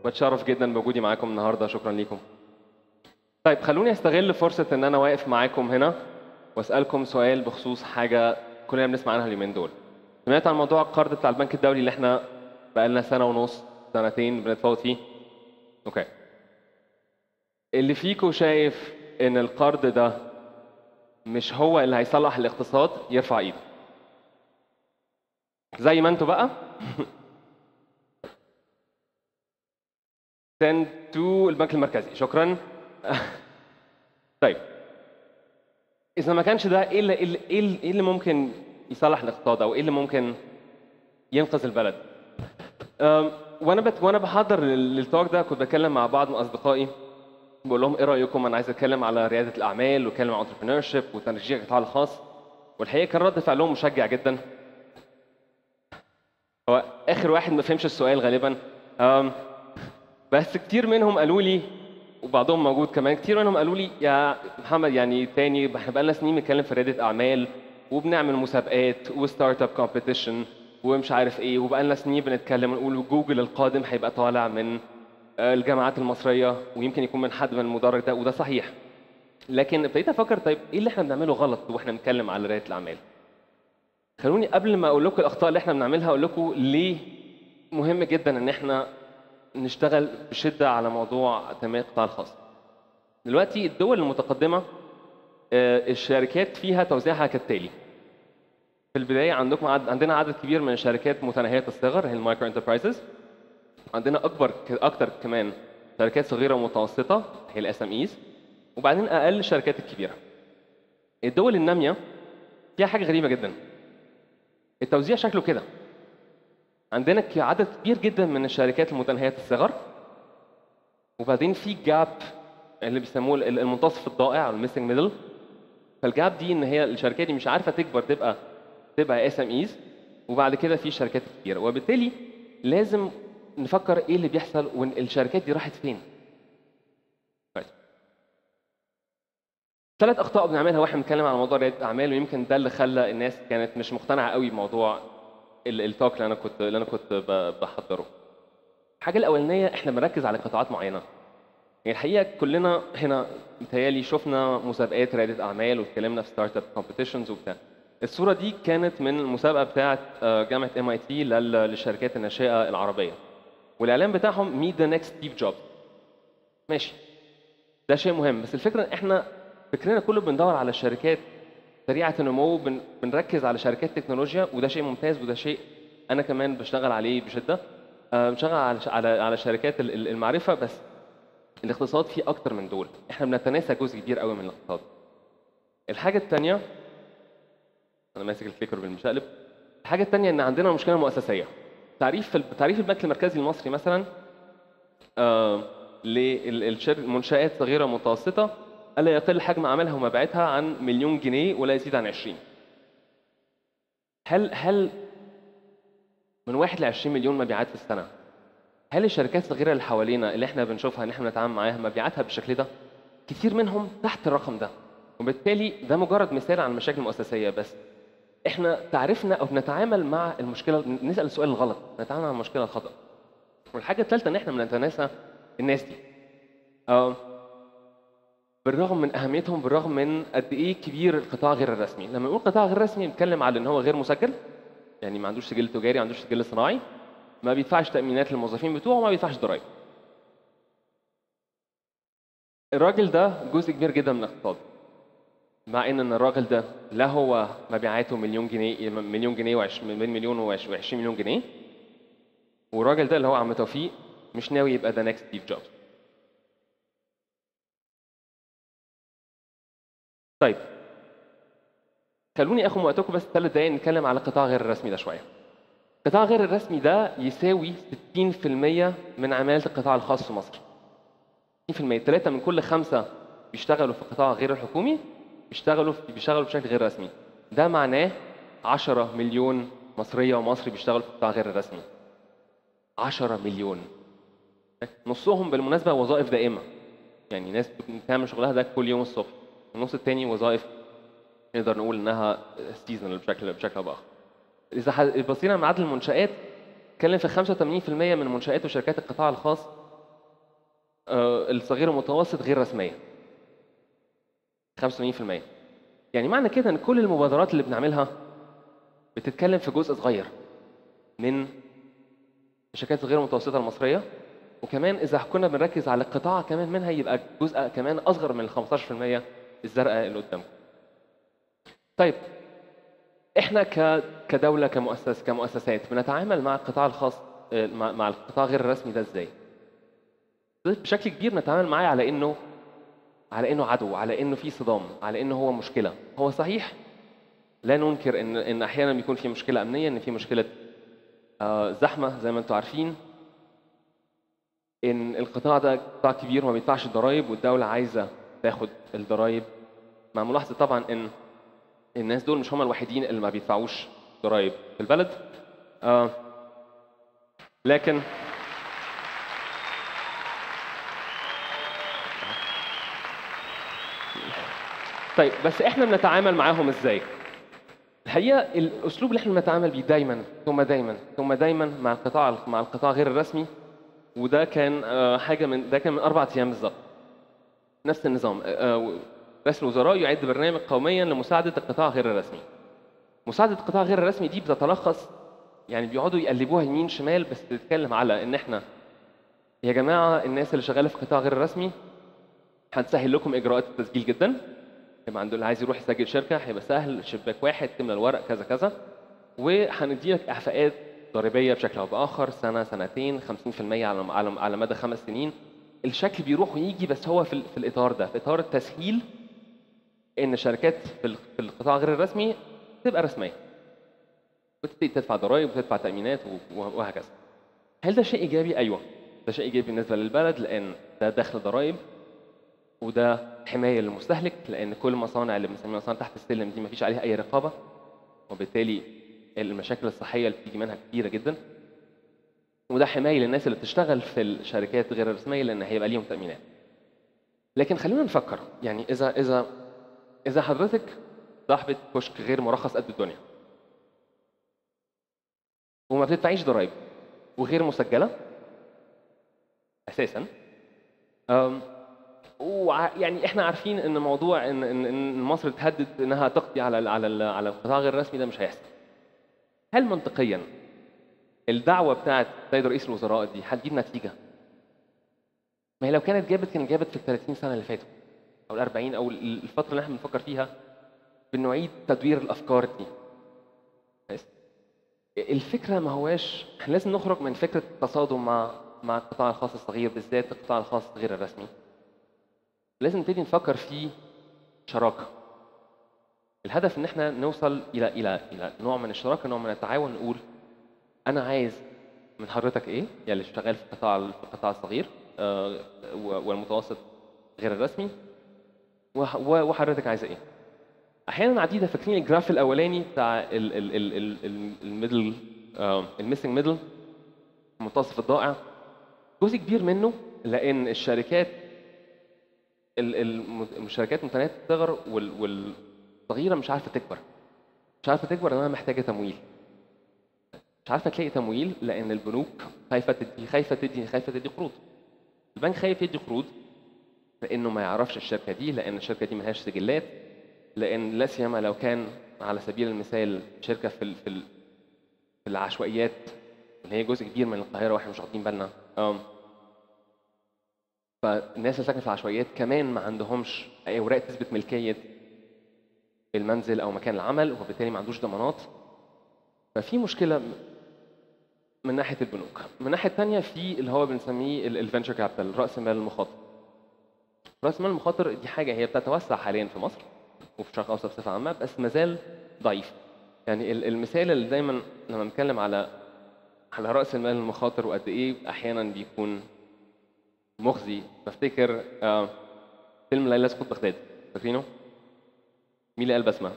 بتشرف جدا بوجودي معاكم النهارده شكرا ليكم طيب خلوني استغل فرصه ان انا واقف معاكم هنا واسالكم سؤال بخصوص حاجه كلنا بنسمع عنها اليومين دول سمعت عن موضوع القرض بتاع البنك الدولي اللي احنا بقالنا سنه ونص سنتين بنتفاوض فيه اوكي اللي فيكم شايف ان القرض ده مش هو اللي هيصلح الاقتصاد يرفع ايده زي ما انتوا بقى send to البنك المركزي شكرا طيب اذا ما كانش ده ايه اللي ايه اللي, إيه اللي- إيه اللي ممكن يصلح الاقتصاد او ايه اللي ممكن ينقذ البلد أم، وانا بت... وانا بحضر لل- للتوك ده كنت بتكلم مع بعض من اصدقائي بقول لهم ايه رايكم انا عايز اتكلم على رياده الاعمال واتكلم عن انتربرينور شيب وتشجيع القطاع الخاص والحقيقه كان رد فعلهم مشجع جدا هو اخر واحد ما فهمش السؤال غالبا أم، بس كتير منهم قالوا لي وبعضهم موجود كمان كتير منهم قالوا لي يا محمد يعني تاني احنا بقالنا سنين بنتكلم في رياده اعمال وبنعمل مسابقات وستارت اب كومبيتيشن ومش عارف ايه وبقالنا سنين بنتكلم ونقول جوجل القادم هيبقى طالع من آه، الجامعات المصريه ويمكن يكون من حد من المدرج ده وده صحيح لكن ابتديت افكر طيب ايه اللي احنا بنعمله غلط واحنا بنتكلم على رياده الاعمال خلوني قبل ما اقول لكم الاخطاء اللي احنا بنعملها اقول لكم ليه مهم جدا ان احنا نشتغل بشده على موضوع تنميه القطاع الخاص. دلوقتي الدول المتقدمه آه، الشركات فيها توزيعها كالتالي. في البدايه عندكم عد... عندنا عدد كبير من الشركات متناهيه الصغر هي المايكرو انتربرايزز. عندنا اكبر ك- اكتر كمان شركات صغيره ومتوسطه هي الاس ام ايز وبعدين اقل الشركات الكبيره. الدول الناميه فيها حاجه غريبه جدا. التوزيع شكله كده. عندنا ك- عدد كبير جدا من الشركات المتناهيه الصغر وبعدين في جاب اللي بيسموه ال- المنتصف الضائع او الميسنج ميدل فالجاب دي ان هي الشركات دي مش عارفه تكبر تبقى تبقى اس ام ايز وبعد كده في شركات كبيره وبالتالي لازم نفكر ايه اللي بيحصل والشركات دي راحت فين كويس. ثلاث اخطاء بنعملها واحنا بنتكلم على موضوع رياده الاعمال ويمكن ده اللي خلى الناس كانت مش مقتنعه قوي بموضوع ال- التوك اللي انا كنت اللي انا كنت ب- بحضره. الحاجه الاولانيه احنا بنركز على قطاعات معينه. يعني الحقيقه كلنا هنا متهيألي شفنا مسابقات رياده اعمال واتكلمنا في ستارت اب كومبيتيشنز وبتاع. الصوره دي كانت من المسابقه بتاعه آه، جامعه ام اي تي للشركات الناشئه العربيه. والاعلان بتاعهم ميت ذا نيكست ستيف جوبز. ماشي. ده شيء مهم بس الفكره ان احنا فكرنا كله بندور على الشركات سريعه النمو بن- بنركز على شركات تكنولوجيا وده شيء ممتاز وده شيء انا كمان بشتغل عليه بشده آه، بشتغل على على على شركات ال- ال- المعرفه بس الاقتصاد فيه اكتر من دول احنا بنتناسى جزء كبير قوي من الاقتصاد الحاجه الثانيه انا ماسك الكليكر بالمشقلب الحاجه الثانيه ان عندنا مشكله مؤسسيه تعريف تعريف البنك المركزي المصري مثلا آه، للمنشآت صغيرة متوسطة ألا يقل حجم أعمالها ومبيعاتها عن مليون جنيه ولا يزيد عن 20 هل هل من 1 ل 20 مليون مبيعات في السنة هل الشركات الصغيرة اللي حوالينا اللي احنا بنشوفها ان احنا بنتعامل معاها مبيعاتها بالشكل ده كتير منهم تحت الرقم ده وبالتالي ده مجرد مثال عن المشاكل المؤسسية بس احنا تعرفنا او بنتعامل مع المشكلة نسأل السؤال الغلط نتعامل مع المشكلة الخطأ والحاجة الثالثة ان احنا بنتناسى الناس دي آه، بالرغم من اهميتهم بالرغم من قد ايه كبير القطاع غير الرسمي لما نقول قطاع غير رسمي بنتكلم على ان هو غير مسجل يعني ما عندوش سجل تجاري ما عندوش سجل صناعي ما بيدفعش تامينات للموظفين بتوعه وما بيدفعش ضرائب الراجل ده جزء كبير جدا من الاقتصاد مع ان ان الراجل ده لا هو مبيعاته مليون جنيه مليون جنيه وعش من مليون و20 مليون جنيه والراجل ده اللي هو عم توفيق مش ناوي يبقى ذا نيكست ستيف جوبز طيب خلوني اخد من وقتكم بس ثلاث دقايق نتكلم على القطاع غير الرسمي ده شويه. القطاع غير الرسمي ده يساوي 60% من عماله القطاع الخاص في مصر. 60% ثلاثة من كل خمسة بيشتغلوا في القطاع غير الحكومي بيشتغلوا في بيشتغلوا بشكل غير رسمي. ده معناه 10 مليون مصرية ومصري بيشتغلوا في القطاع غير الرسمي. 10 مليون. نصهم بالمناسبة وظائف دائمة. يعني ناس بتعمل شغلها ده كل يوم الصبح. النص التاني وظائف نقدر نقول انها سيزونال بشكل بشكل او باخر. اذا ح- بصينا على عدد المنشات اتكلم في 85% من منشات وشركات القطاع الخاص آه، الصغير والمتوسط غير رسميه 85% يعني معنى كده ان كل المبادرات اللي بنعملها بتتكلم في جزء صغير من الشركات الغير المتوسطه المصريه وكمان اذا كنا بنركز على القطاع كمان منها يبقى جزء كمان اصغر من ال 15% الزرقاء اللي قدامكم. طيب احنا ك كدوله كمؤسس كمؤسسات بنتعامل مع القطاع الخاص آه، مع مع القطاع غير الرسمي ده ازاي؟ بشكل كبير نتعامل معاه على انه على انه عدو على انه في صدام على انه هو مشكله هو صحيح لا ننكر ان ان احيانا بيكون في مشكله امنيه ان في مشكله آه، زحمه زي ما انتم عارفين ان القطاع ده قطاع كبير وما بيدفعش ضرائب والدوله عايزه تاخد الضرائب مع ملاحظه طبعا ان الناس دول مش هم الوحيدين اللي ما بيدفعوش ضرائب في البلد آه لكن طيب بس احنا بنتعامل معاهم ازاي؟ الحقيقه الاسلوب اللي احنا بنتعامل بيه دايما ثم دايما ثم دايما مع القطاع مع القطاع غير الرسمي وده كان آه، حاجه من ده كان من اربع ايام بالظبط نفس النظام آه، آه، رئيس الوزراء يعد برنامج قوميا لمساعده القطاع غير الرسمي مساعده القطاع غير الرسمي دي بتتلخص يعني بيقعدوا يقلبوها يمين شمال بس بتتكلم على ان احنا يا جماعه الناس اللي شغاله في القطاع غير الرسمي هنسهل لكم اجراءات التسجيل جدا يبقى عنده اللي عايز يروح يسجل شركه هيبقى سهل شباك واحد تملى الورق كذا كذا وهندي لك اعفاءات ضريبيه بشكل او باخر سنه سنتين 50% على على على مدى خمس سنين الشكل بيروح ويجي بس هو في, ال- في الاطار ده في اطار التسهيل ان الشركات في ال- في القطاع غير الرسمي تبقى رسميه وتبتدي تدفع ضرائب وتدفع تامينات و- وهكذا هل ده شيء ايجابي ايوه ده شيء ايجابي بالنسبه للبلد لان ده دخل ضرائب وده حمايه للمستهلك لان كل المصانع اللي بنسميها مصانع تحت السلم دي مفيش عليها اي رقابه وبالتالي المشاكل الصحيه اللي بتيجي منها كتيره جدا وده حمايه للناس اللي بتشتغل في الشركات غير الرسميه لان هيبقى ليهم تامينات لكن خلينا نفكر يعني اذا اذا اذا حضرتك صاحبه كشك غير مرخص قد الدنيا وما بتدفعيش ضرائب وغير مسجله اساسا أم، وع- يعني احنا عارفين ان موضوع ان ان إن مصر تهدد انها تقضي على ال- على ال- على القطاع غير الرسمي ده مش هيحصل. هل منطقيا الدعوه بتاعت سيد رئيس الوزراء دي هتجيب نتيجه؟ ما هي لو كانت جابت كانت جابت في ال 30 سنه اللي فاتوا او ال 40 او ال- الفتره اللي احنا بنفكر فيها بنعيد تدوير الافكار دي. بس الفكره ما هواش احنا لازم نخرج من فكره التصادم مع مع القطاع الخاص الصغير بالذات القطاع الخاص غير الرسمي. لازم نبتدي نفكر في شراكه الهدف ان احنا نوصل الى الى الى نوع من الشراكه نوع من التعاون نقول انا عايز من حضرتك ايه يعني اللي شغال في القطاع في القطاع الصغير آه، و- والمتوسط غير الرسمي وح- و- وحضرتك عايزه ايه احيانا عديده فاكرين الجراف الاولاني بتاع ال- ال- ال- ال- ال- الميدل الميسنج ميدل المنتصف الضائع جزء كبير منه لان الشركات ال- الم- الشركات المتناهيه الصغر وال- والصغيره مش عارفه تكبر مش عارفه تكبر لانها محتاجه تمويل مش عارفه تلاقي تمويل لان البنوك خايفه تدي خايفه تدي خايفه تدي قروض البنك خايف يدي قروض لانه ما يعرفش الشركه دي لان الشركه دي ملهاش سجلات لان لا سيما لو كان على سبيل المثال شركه في ال- في ال- في العشوائيات اللي هي جزء كبير من القاهره واحنا مش واخدين بالنا أم. فالناس اللي ساكنه في العشوائيات كمان ما عندهمش اي اوراق تثبت ملكيه المنزل او مكان العمل وبالتالي ما عندوش ضمانات ففي مشكله من ناحيه البنوك من الناحيه الثانيه في اللي هو بنسميه الفنتشر كابيتال راس المال المخاطر راس المال المخاطر دي حاجه هي بتتوسع حاليا في مصر وفي الشرق الاوسط بصفه عامه بس مازال ضعيف يعني ال- المثال اللي دايما لما نتكلم على على راس المال المخاطر وقد ايه احيانا بيكون مخزي بفتكر آه فيلم ليلى سقوط بغداد فاكرينه؟ مين اللي قال بسمة؟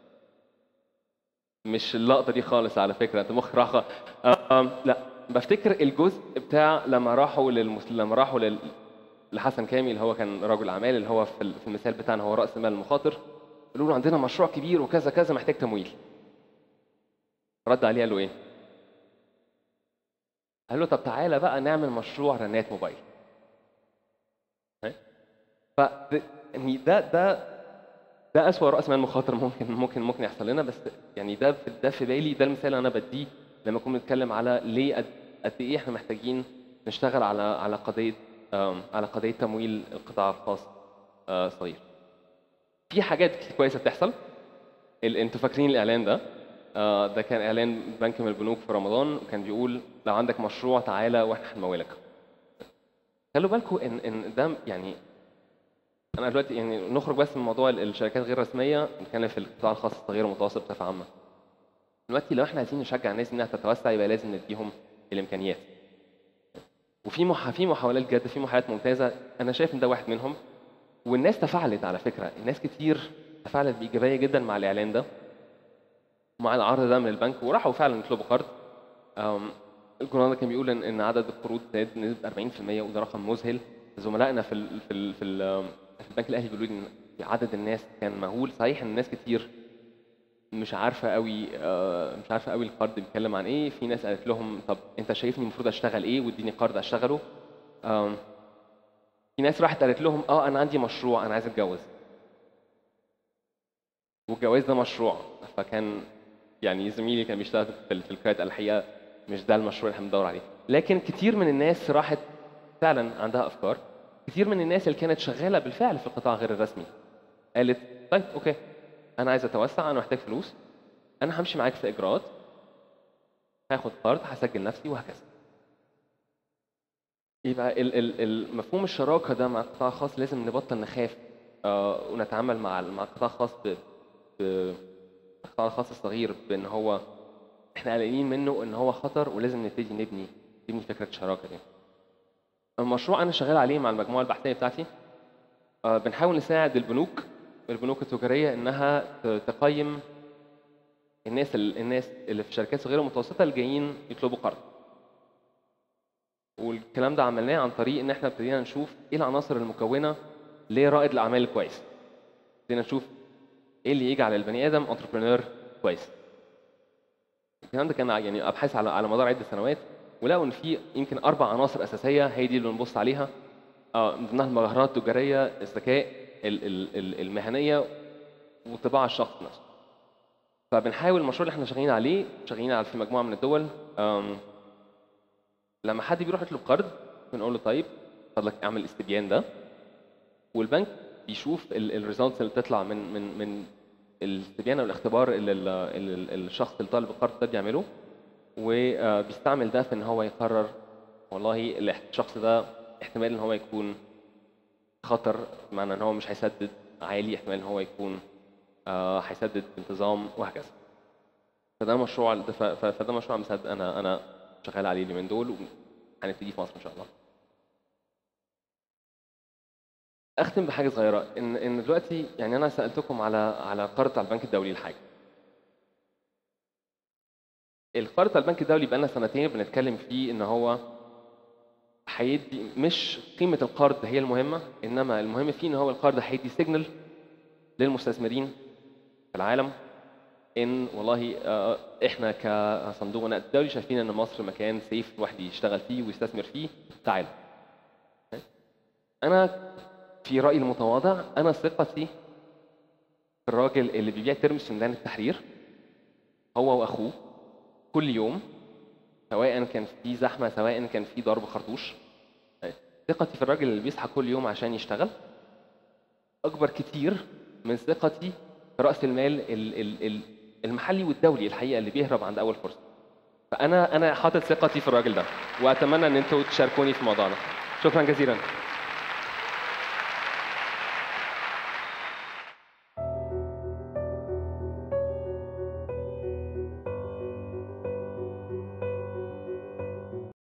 مش اللقطة دي خالص على فكرة انت مخك راح خ- آه آه لا بفتكر الجزء بتاع لما راحوا للمس... لما راحوا لل... لحسن كامي اللي هو كان رجل اعمال اللي هو في ال- في المثال بتاعنا هو راس المال المخاطر قالوا له عندنا مشروع كبير وكذا كذا محتاج تمويل رد عليه قال له ايه؟ قال له طب تعالى بقى نعمل مشروع رنات موبايل ف يعني ده ده ده اسوأ راس مال مخاطر ممكن ممكن ممكن يحصل لنا بس يعني ده في ده في بالي ده المثال اللي انا بديه لما اكون بنتكلم على ليه قد قد ايه احنا محتاجين نشتغل على على قضيه آم، على قضيه تمويل القطاع الخاص آه، صغير. في حاجات كويسه بتحصل ال- انتوا فاكرين الاعلان ده آه، ده كان اعلان بنك من البنوك في رمضان وكان بيقول لو عندك مشروع تعالى واحنا هنمولك. خلوا بالكم ان ان ده يعني انا دلوقتي يعني نخرج بس من موضوع ال- الشركات غير الرسميه نتكلم في القطاع الخاص الصغير والمتوسط بصفه عامه. دلوقتي لو احنا عايزين نشجع الناس انها تتوسع يبقى لازم نديهم الامكانيات. وفي مح... في محاولات جد في محاولات ممتازه انا شايف ان ده واحد منهم والناس تفاعلت على فكره الناس كتير تفاعلت بايجابيه جدا مع الاعلان ده مع العرض ده من البنك وراحوا فعلا يطلبوا قرض أم، الجورنال كان بيقول ان ان عدد القروض زاد بنسبه 40% وده رقم مذهل زملائنا في ال في ال في, ال في البنك الاهلي بيقولوا لي ان عدد الناس كان مهول صحيح ان الناس كتير مش عارفه قوي آه، مش عارفه قوي القرض بيتكلم عن ايه في ناس قالت لهم طب انت شايفني المفروض اشتغل ايه واديني قرض اشتغله آم، في ناس راحت قالت لهم اه انا عندي مشروع انا عايز اتجوز والجواز ده مشروع فكان يعني زميلي كان بيشتغل في ال- في الكريدت الحقيقه مش ده المشروع اللي احنا بندور عليه لكن كتير من الناس راحت فعلا عندها افكار كتير من الناس اللي كانت شغاله بالفعل في القطاع غير الرسمي قالت طيب اوكي انا عايز اتوسع انا محتاج فلوس انا همشي معاك في اجراءات هاخد قرض هسجل نفسي وهكذا يبقى ال- ال- ال- مفهوم الشراكه ده مع القطاع الخاص لازم نبطل نخاف آه، ونتعامل مع ال- مع القطاع الخاص ب ب- القطاع الخاص الصغير بان هو احنا قلقانين منه ان هو خطر ولازم نبتدي نبني نبني فكره الشراكه دي. المشروع انا شغال عليه مع المجموعه البحثيه بتاعتي آه، بنحاول نساعد البنوك البنوك التجاريه انها ت- تقيم الناس ال- الناس اللي في الشركات الصغيره والمتوسطه اللي جايين يطلبوا قرض. والكلام ده عملناه عن طريق ان احنا ابتدينا نشوف ايه العناصر المكونه لرائد الاعمال الكويس. ابتدينا نشوف ايه اللي يجعل البني ادم انتربرينور كويس. الكلام ده كان يعني ابحاث على على مدار عده سنوات ولقوا ان في يمكن اربع عناصر اساسيه هي دي اللي بنبص عليها آه، من ضمنها المهارات التجاريه الذكاء ال- ال- ال- المهنيه وطباع الشخص نفسه. فبنحاول المشروع اللي احنا شغالين عليه شغالين على في مجموعه من الدول آم، لما حد بيروح يطلب قرض بنقول له طيب فضلك اعمل الاستبيان ده والبنك بيشوف الريزلتس اللي بتطلع من من من الاستبيان او الاختبار اللي ال- اللي ال- الشخص اللي طالب القرض ده بيعمله وبيستعمل ده في ان هو يقرر والله الاح- الشخص ده احتمال ان هو يكون خطر بمعنى ان هو مش هيسدد عالي احتمال ان هو يكون آه، هيسدد بانتظام وهكذا فده مشروع ده- ف- ف- فده مشروع مساعد انا انا شغال عليه اليومين دول وهنبتدي في مصر ان شاء الله اختم بحاجه صغيره ان ان دلوقتي يعني انا سالتكم على على قرض على البنك الدولي لحاجه القرض على البنك الدولي بقالنا سنتين بنتكلم فيه ان هو هيدي مش قيمه القرض هي المهمه انما المهم فيه ان هو القرض هيدي سيجنال للمستثمرين في العالم ان والله آه، احنا كصندوق نقد دولي شايفين ان مصر مكان سيف الواحد يشتغل فيه ويستثمر فيه تعالوا انا في رايي المتواضع انا ثقتي في الراجل اللي بيبيع ترمس في ميدان التحرير هو واخوه كل يوم سواء كان في زحمه سواء كان في ضرب خرطوش ثقتي في الراجل اللي بيصحى كل يوم عشان يشتغل اكبر كتير من ثقتي في راس المال ال- ال- ال- المحلي والدولي الحقيقه اللي بيهرب عند اول فرصه فانا انا حاطط ثقتي في الراجل ده واتمنى ان انتوا تشاركوني في الموضوع ده شكرا جزيلا